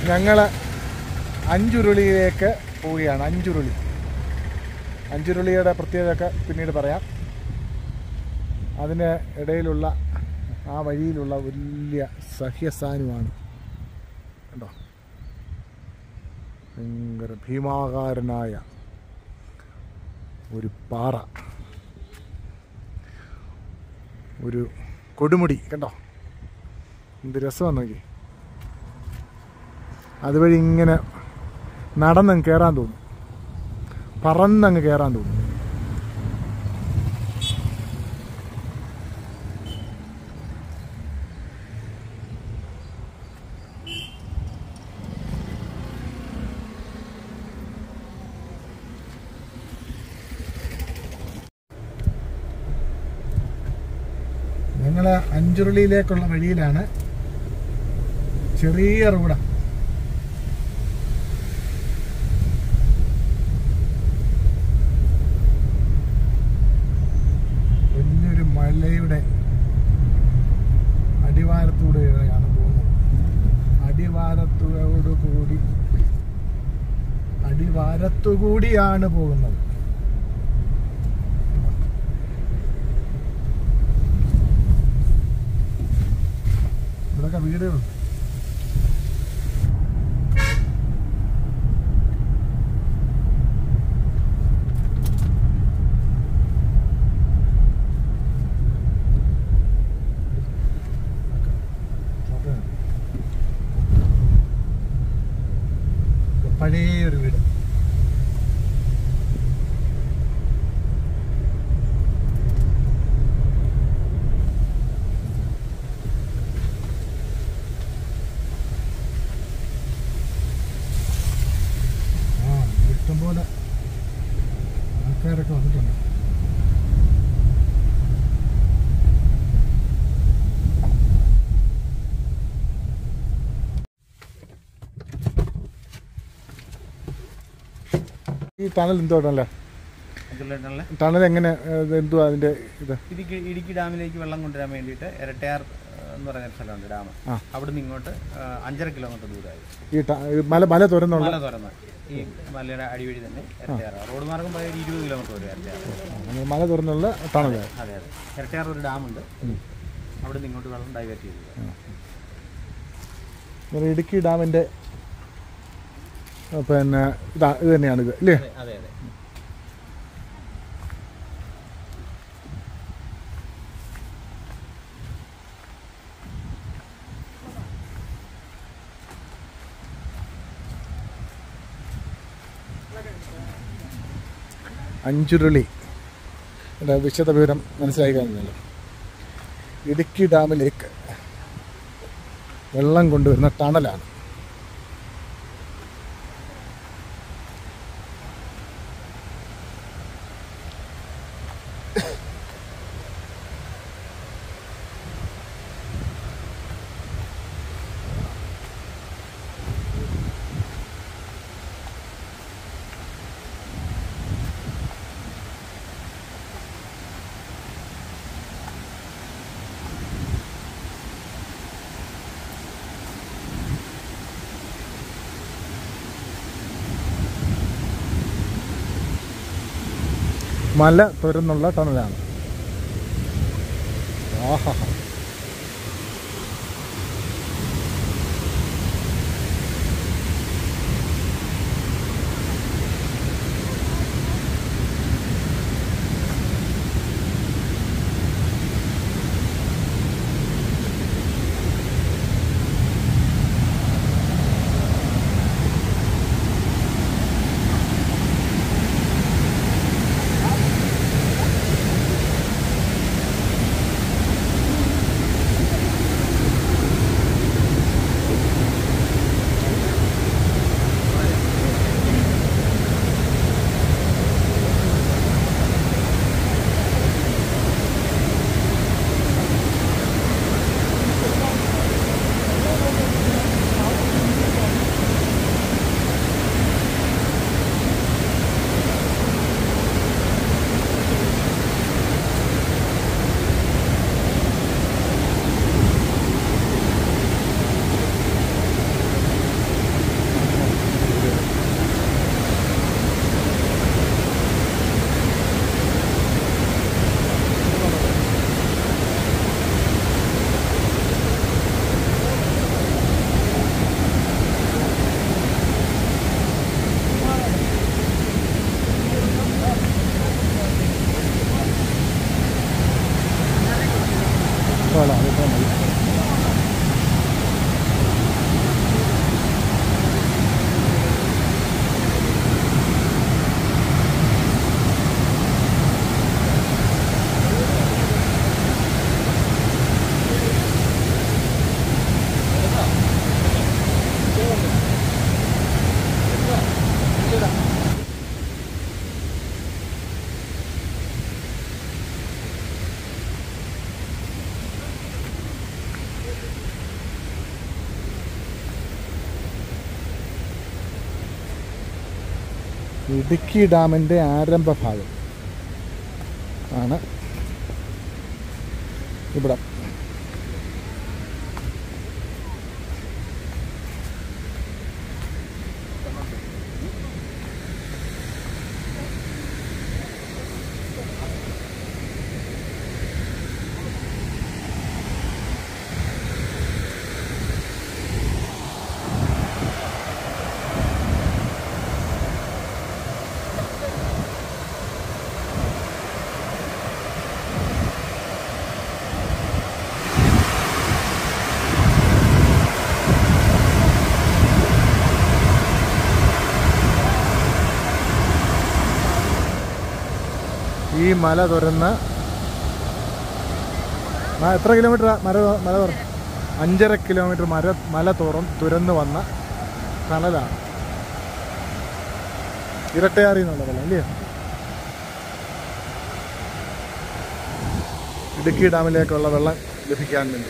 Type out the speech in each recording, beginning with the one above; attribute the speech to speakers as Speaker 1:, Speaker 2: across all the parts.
Speaker 1: ഞങ്ങൾ അഞ്ചുരുളിയിലേക്ക് പോവുകയാണ് അഞ്ചുരുളി അഞ്ചുരുളിയുടെ പ്രത്യേകതയൊക്കെ പിന്നീട് പറയാം അതിന് ഇടയിലുള്ള ആ വഴിയിലുള്ള വലിയ സഹ്യസ്ഥാനമാണ് കണ്ടോ ഭയങ്കര ഭീമാകാരനായ ഒരു പാറ ഒരു കൊടുമുടി കണ്ടോ എന്ത് രസമാണ് നോക്കി അതുവഴി ഇങ്ങനെ നടന്നങ്ങ് കയറാൻ തോന്നും പറന്നങ്ങ് കയറാൻ തോന്നും ഞങ്ങൾ അഞ്ചുരുളിയിലേക്കുള്ള വഴിയിലാണ് ചെറിയ റോഡാ വലിയൊരു മലയുടെ അടിവാരത്തൂടെയാണ് പോകുന്നത് അടിവാരത്തോടു കൂടി അടിവാരത്തുകൂടിയാണ് പോകുന്നത് ഇവിടൊക്കെ വീടുകളുണ്ട് പഴയ ഒരു വീട് ആ ഇഷ്ടംപോലെ ആൾക്കാരൊക്കെ വന്നിട്ടുണ്ട് ഈ ടണൽ എന്തോട്ടല്ലേ
Speaker 2: അതിലുള്ള
Speaker 1: ടണൽ എങ്ങനെ ഏഹ്, എന്തുവാ അതിന്റെ ഇത്
Speaker 2: ഇടുക്കി ഇടുക്കി ഡാമിലേക്ക് വെള്ളം കൊണ്ടുവരാൻ വേണ്ടിയിട്ട് ഇരട്ടയാർ ഏഹ്, എന്ന് പറയുന്ന ഒരു സ്ഥലമുണ്ട് ഡാം
Speaker 1: ആ.
Speaker 2: അവിടുന്ന് ഇങ്ങോട്ട് ഏഹ്, അഞ്ചര കിലോമീറ്റർ ദൂരമായി
Speaker 1: ഈ ട- ഈ മല മല തുറന്നുള്ള
Speaker 2: മല തുറന്ന് ഈ മലയുടെ അടിവഴി തന്നെ ഇരട്ടയാർ റോഡ് മാർഗം പോയ ഒരു ഇരുപത് കിലോമീറ്റർ വരും ഇരട്ടയാർ
Speaker 1: മല തുറന്നുള്ള ടണൽ
Speaker 2: അതെ അതെ ഇരട്ടയാർ ഒരു ഡാമുണ്ട് അവിടുന്ന് ഇങ്ങോട്ട് വെള്ളം ഡൈവേർട്ട് ചെയ്തത്
Speaker 1: ഒരു ഇടുക്കി ഡാമിന്റെ ആ, പിന്നെ ഇതാ ഇത് തന്നെയാണ് ഇത് ഇല്ലേ
Speaker 2: അതെ അതെ അതെ
Speaker 1: അഞ്ചുരുളി ഇതിന്റെ വിശദ വിവരം മനസ്സിലായി കഴിഞ്ഞല്ലോ ഇടുക്കി ഡാമിലേക്ക് വെള്ളം കൊണ്ടുവരുന്ന ടണലാണ് മല തുരന്നുള്ള ടണലാണ് ആഹാ ഇടുക്കി ഡാമിൻ്റെ ആരംഭ ഭാഗം ആണ് ഇവിടെ ഈ മല തുറന്ന് ആ, എത്ര കിലോമീറ്റർ മല മല തുറന്ന് അഞ്ചര കിലോമീറ്റർ മര മല തുറന്ന് തുരന്ന് വന്ന ടണലാണ് ഇരട്ടയാറി എന്നുള്ള വെള്ളം അല്ലേ ഇടുക്കി ഡാമിലേക്കുള്ള വെള്ളം ലഭിക്കാൻ വേണ്ടി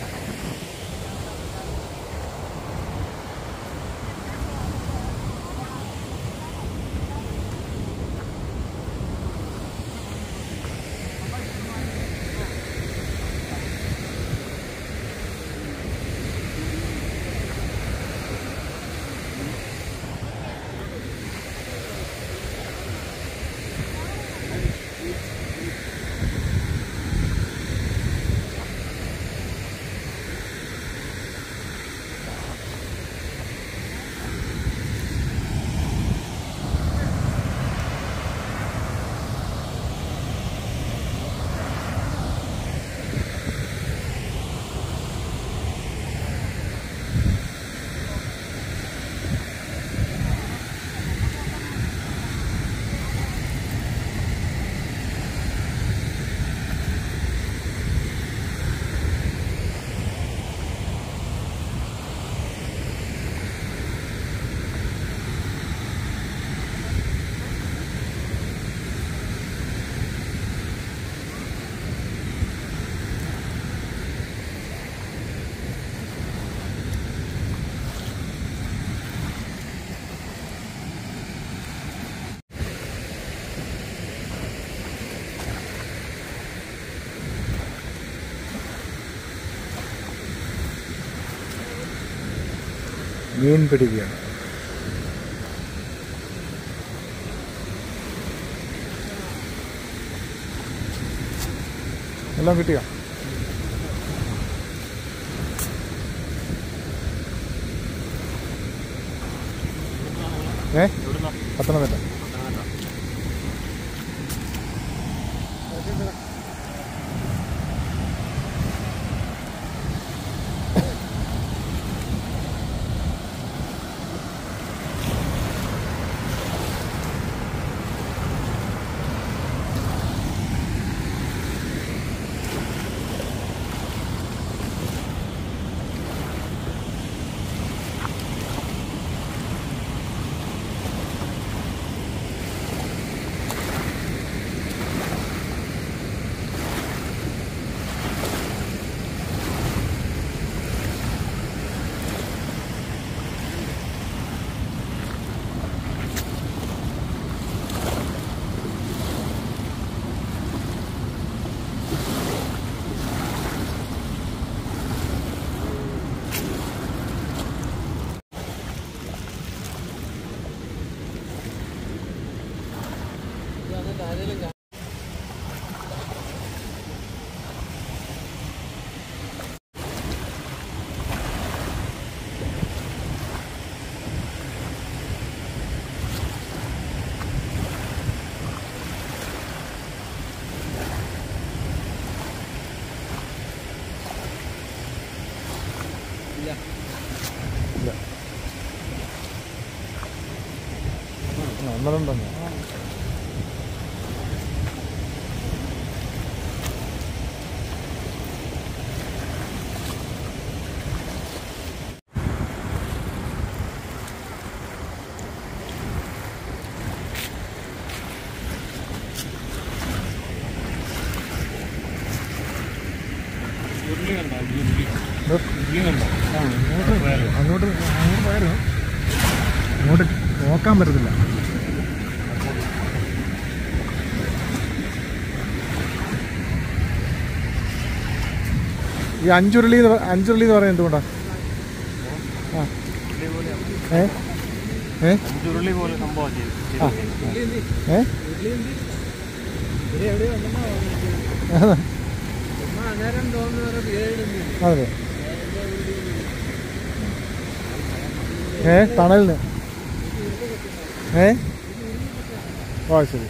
Speaker 1: മീൻ പിടിക്കുകയാണ് എല്ലാം കിട്ടിയോ ഏ പത്തനംതിട്ട ഇല്ല ഒന്നരണ്ടെന്നോ അങ്ങോട്ട് അങ്ങോട്ട് പോയായിരുന്നു അങ്ങോട്ട് നോക്കാൻ പറ്റത്തില്ല ഈ അഞ്ചുരുളി എന്ന് പ- അഞ്ചുരുളി എന്ന് പറയുന്നത് എന്തുകൊണ്ടാ ആ ഏ ഏ
Speaker 2: ചുരുളി പോലെ സംഭവം
Speaker 1: ആ ഏ അതെ അതെ ഏ തണലിന് ഏ ഓ ശരി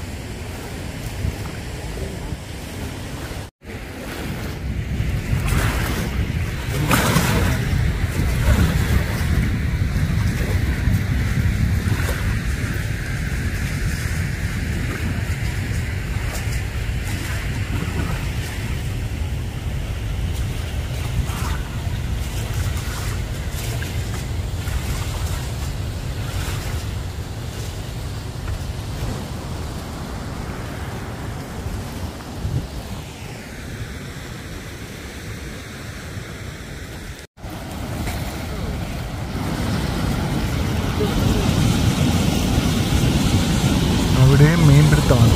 Speaker 1: അവിടെ മീൻപിടുത്തമാണ്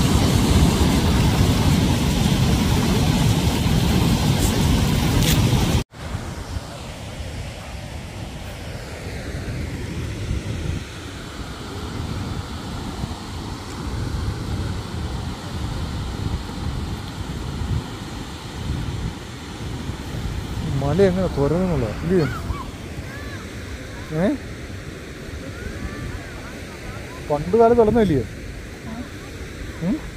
Speaker 1: മല എങ്ങനെ തുറന്നുള്ളോ ഇല്ലയോ ഏ പണ്ട് കാലം തുറന്നില്ലയോ ഉം?